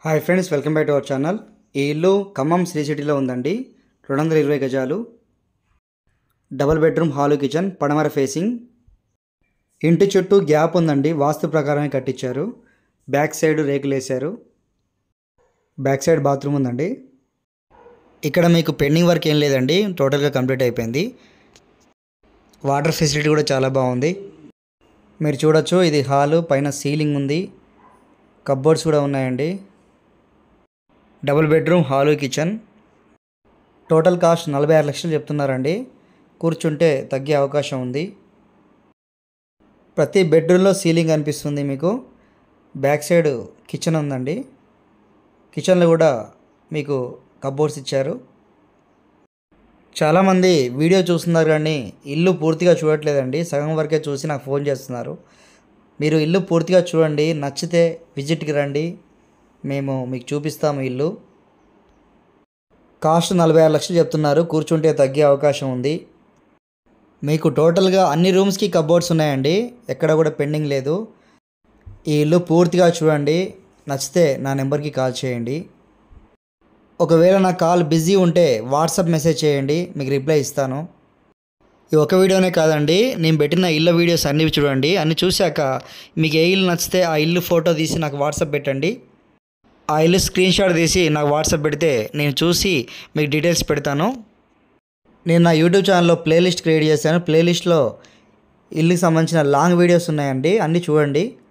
hi friends welcome back to our channel ఈ ఇల్లు ఖమ్మం శ్రీ సిటీలో ఉందండి రెండు వందల ఇరవై గజాలు డబుల్ బెడ్రూమ్ హాలు కిచెన్ పడమర ఫేసింగ్ ఇంటి చుట్టూ గ్యాప్ ఉందండి వాస్తు ప్రకారమే కట్టించారు బ్యాక్ సైడ్ రేకులు వేశారు బ్యాక్ సైడ్ బాత్రూమ్ ఉందండి ఇక్కడ మీకు పెండింగ్ వర్క్ ఏం లేదండి టోటల్గా కంప్లీట్ అయిపోయింది వాటర్ ఫెసిలిటీ కూడా చాలా బాగుంది మీరు చూడొచ్చు ఇది హాలు పైన సీలింగ్ ఉంది కబ్బోర్డ్స్ కూడా ఉన్నాయండి double bedroom hall kitchen total cost నలభై ఆరు లక్షలు చెప్తున్నారండి కూర్చుంటే తగ్గే అవకాశం ఉంది ప్రతి బెడ్రూమ్లో సీలింగ్ కనిపిస్తుంది మీకు బ్యాక్ సైడ్ కిచెన్ ఉందండి కిచెన్లో కూడా మీకు కబ్బోర్డ్స్ ఇచ్చారు చాలామంది వీడియో చూస్తున్నారు కానీ ఇల్లు పూర్తిగా చూడట్లేదండి సగం వరకే చూసి నాకు ఫోన్ చేస్తున్నారు మీరు ఇల్లు పూర్తిగా చూడండి నచ్చితే విజిట్కి రండి మేము మీకు చూపిస్తాము ఇల్లు కాస్ట్ నలభై ఆరు లక్షలు చెప్తున్నారు కూర్చుంటే తగ్గే అవకాశం ఉంది మీకు టోటల్గా అన్ని రూమ్స్కి కబోర్డ్స్ ఉన్నాయండి ఎక్కడ కూడా పెండింగ్ లేదు ఈ ఇల్లు పూర్తిగా చూడండి నచ్చితే నా నెంబర్కి కాల్ చేయండి ఒకవేళ నా కాల్ బిజీ ఉంటే వాట్సాప్ మెసేజ్ చేయండి మీకు రిప్లై ఇస్తాను ఈ ఒక వీడియోనే కాదండి నేను పెట్టిన ఇళ్ళ వీడియోస్ అన్నీ చూడండి అన్ని చూశాక మీకు ఏ ఇల్లు నచ్చితే ఆ ఇల్లు ఫోటో తీసి నాకు వాట్సాప్ పెట్టండి ఆ ఇల్లు స్క్రీన్ షాట్ తీసి నాకు వాట్సాప్ పెడితే నేను చూసి మీకు డీటెయిల్స్ పెడతాను నేను నా యూట్యూబ్ ఛానల్లో ప్లేలిస్ట్ క్రియేట్ చేశాను ప్లేలిస్ట్లో ఇల్లుకి సంబంధించిన లాంగ్ వీడియోస్ ఉన్నాయండి అన్నీ చూడండి